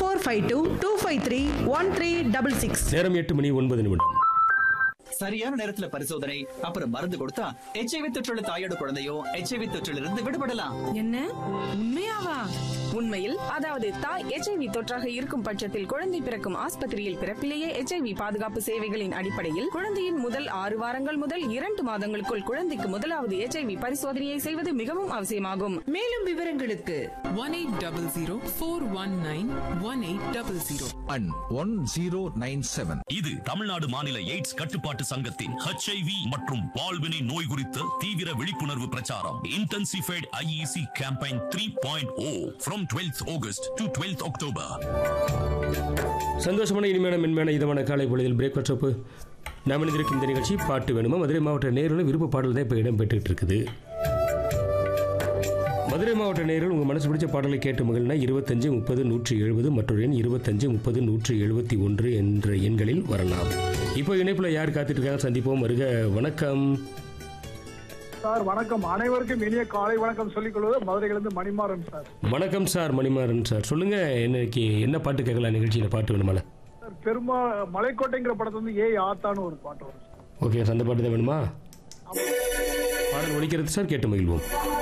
Four five two two five three one three double six நேரம் எட்டு மணி ஒன்பது நிமிடம் சரியான நேரத்துல பரிசோதனை அப்புறம் மருந்து கொடுத்தா எச்ஐவி தொற்றுள்ள தாயோட குழந்தையும் எச்ஐவி தொற்றிலிருந்து விடுபடலாம் என்ன உண்மையாவா உண்மையில் அதாவது தாய் எச்ஐவி தொற்றாக இருக்கும் பட்சத்தில் குழந்தை பிறக்கும் ஆஸ்பத்திரியில் பிறப்பிலேயே எச்ஐவி பாதுகாப்பு சேவைகளின் அடிப்படையில் குழந்தையின் முதல் ஆறு வாரங்கள் முதல் இரண்டு மாதங்களுக்குள் குழந்தைக்கு முதலாவது எச்ஐவி பரிசோதனையை செய்வது மிகவும் அவசியமாகும் மேலும் விவரங்களுக்கு one eight double zero four one nine one eight double zero and 1097. இது தமிழ்நாடு மாநில எய்ட்ஸ் கட்டுப்பாட்டு சங்கத்தின் ஹெச்ஐவி மற்றும் பால்வினை நோய் குறித்த தீவிர விழிப்புணர்வு பிரச்சாரம் intensified IEC campaign three point O from twelfth August to twelfth October சந்தோஷமான இனிமையான மென்மையான இதமான காலை பொழுதில் பிரேக்ஃபாஸ்ட் சோப்பு நாம் இணைந்திருக்கும் இந்த நிகழ்ச்சி பாட்டு வேணுமா மதுரை மாவட்ட நேரில் விருப்ப பாடல் தான் இப்போ இடம்பெற்றுட்டு இருக்குது மதுரை மாவட்ட நேரில் உங்கள் மனசு பிடிச்ச பாடலை கேட்டு மகிழ்னா இருபத்தஞ்சு முப்பது நூற்றி எழுபது மற்றொரு எண் இருபத்தஞ்சு முப்பது நூற்றி எழுபத்தி ஒன்று என்ற எண்களில் வரலாம் இப்போ இணைப்பில் யார் காத்துட்டு இருக்காங்க சந்திப்போம் வருக வணக்கம் சார் வணக்கம் அனைவருக்கும் இனிய காலை வணக்கம் சொல்லிக் கொள்வது மதுரையிலிருந்து மணிமாறன் சார் வணக்கம் சார் மணிமாறன் சார் சொல்லுங்க இன்னைக்கு என்ன பாட்டு கேட்கலாம் நிகழ்ச்சியில் பாட்டு வேணுமால சார் பெருமா மலைக்கோட்டைங்கிற படத்துல வந்து ஏய் ஆத்தான்னு ஒரு பாட்டு வரும் சார் ஓகே அந்த பாட்டு தான் வேணுமா பாடல் ஒழிக்கிறது சார் கேட்டு மகிழ்வோம்